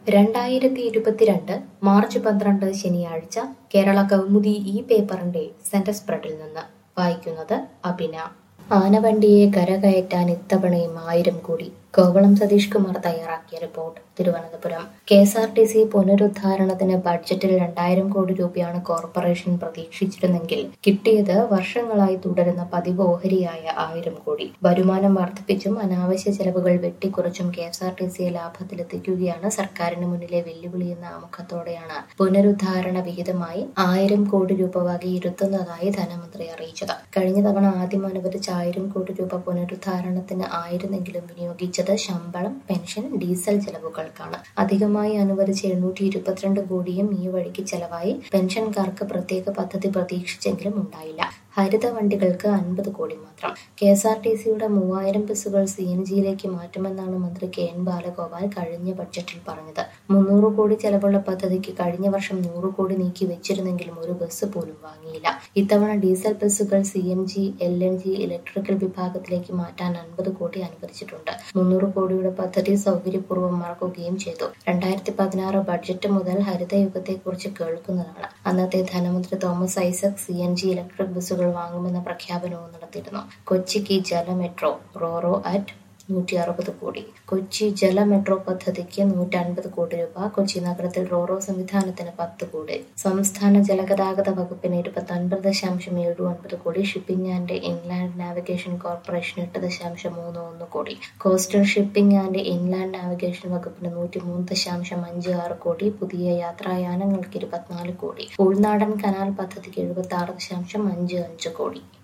രണ്ടായിരത്തി ഇരുപത്തിരണ്ട് മാർച്ച് പന്ത്രണ്ട് ശനിയാഴ്ച കേരള കൗമുദി ഈ പേപ്പറിന്റെ സെന്റർ സ്പ്രെഡിൽ നിന്ന് വായിക്കുന്നത് അഭിന ആനവണ്ടിയെ കരകയറ്റാൻ ഇത്തവണയും ആയിരം കോടി കോവളം സതീഷ് കുമാർ തയ്യാറാക്കിയ report Thiruvananthapuram K S R T C പുനരുദ്ധാരണത്തിന് ബഡ്ജറ്റിൽ രണ്ടായിരം കോടി രൂപയാണ് കോർപ്പറേഷൻ പ്രതീക്ഷിച്ചിരുന്നെങ്കിൽ കിട്ടിയത് വർഷങ്ങളായി തുടരുന്ന പതിവ് ഓഹരിയായ ആയിരം കോടി വരുമാനം വർദ്ധിപ്പിച്ചും അനാവശ്യ ചെലവുകൾ വെട്ടിക്കുറച്ചും കെ എസ് ആർ ടി സിയെ ലാഭത്തിലെത്തിക്കുകയാണ് സർക്കാരിന് മുന്നിലെ വെല്ലുവിളിയെന്ന ആമുഖത്തോടെയാണ് പുനരുദ്ധാരണ വിഹിതമായി ആയിരം കോടി രൂപ വകയിരുത്തുന്നതായി ധനമന്ത്രി അറിയിച്ചത് കഴിഞ്ഞ തവണ ആദ്യം അനുവദിച്ച ആയിരം കോടി രൂപ പുനരുദ്ധാരണത്തിന് ആയിരുന്നെങ്കിലും വിനിയോഗിച്ചത് ശമ്പളം പെൻഷൻ ഡീസൽ ചെലവുകൾക്കാണ് അധികമായി അനുവദിച്ച എണ്ണൂറ്റി ഇരുപത്തിരണ്ട് കോടിയും ഈ വഴിക്ക് ചെലവായി പെൻഷൻകാർക്ക് പ്രത്യേക പദ്ധതി പ്രതീക്ഷിച്ചെങ്കിലും ഉണ്ടായില്ല ഹരിത വണ്ടികൾക്ക് അൻപത് കോടി മാത്രം കെ എസ് ആർ ടി സിയുടെ മൂവായിരം ബസ്സുകൾ സി എൻ ജിയിലേക്ക് മാറ്റുമെന്നാണ് മന്ത്രി കെ എൻ ബാലഗോപാൽ കഴിഞ്ഞ ബഡ്ജറ്റിൽ പറഞ്ഞത് മുന്നൂറ് കോടി ചെലവുള്ള പദ്ധതിക്ക് കഴിഞ്ഞ വർഷം നൂറ് കോടി നീക്കി വെച്ചിരുന്നെങ്കിലും ഒരു ബസ് പോലും വാങ്ങിയില്ല ഇത്തവണ ഡീസൽ ബസ്സുകൾ C N G L N G electrical വിഭാഗത്തിലേക്ക് മാറ്റാൻ അൻപത് കോടി അനുവദിച്ചിട്ടുണ്ട് മുന്നൂറ് കോടിയുടെ പദ്ധതി സൗകര്യപൂർവ്വമാക്കുകയും ചെയ്തു രണ്ടായിരത്തി പതിനാറ് ബഡ്ജറ്റ് മുതൽ ഹരിതയുഗത്തെക്കുറിച്ച് കേൾക്കുന്നതാണ് അന്നത്തെ ധനമന്ത്രി Thomas Isaac C N G electric ബസ്സുകൾ വാങ്ങുമെന്ന പ്രഖ്യാപനവും നടത്തിയിരുന്നു കൊച്ചിക്ക് ജല മെട്രോ റോറോ അറ്റ് നൂറ്റി അറുപത് കോടി കൊച്ചി ജല മെട്രോ പദ്ധതിക്ക് നൂറ്റി അൻപത് കോടി രൂപ കൊച്ചി നഗരത്തിൽ റോറോ സംവിധാനത്തിന് പത്ത് കോടി സംസ്ഥാന ജലഗതാഗത വകുപ്പിന് ഇരുപത്തി ഒൻപത് ദശാംശം ഏഴ് ഒൻപത് കോടി shipping and inland navigation corporation എട്ട് ദശാംശം മൂന്ന് ഒന്ന് കോടി coastal shipping and inland navigation വകുപ്പിന് നൂറ്റി മൂന്ന് ദശാംശം അഞ്ച് ആറ് കോടി പുതിയ യാത്രായാനങ്ങൾക്ക് ഇരുപത്തിനാല് കോടി ഉൾനാടൻ കനാൽ പദ്ധതിക്ക് എഴുപത്തി ആറ് ദശാംശം അഞ്ച് അഞ്ച് കോടി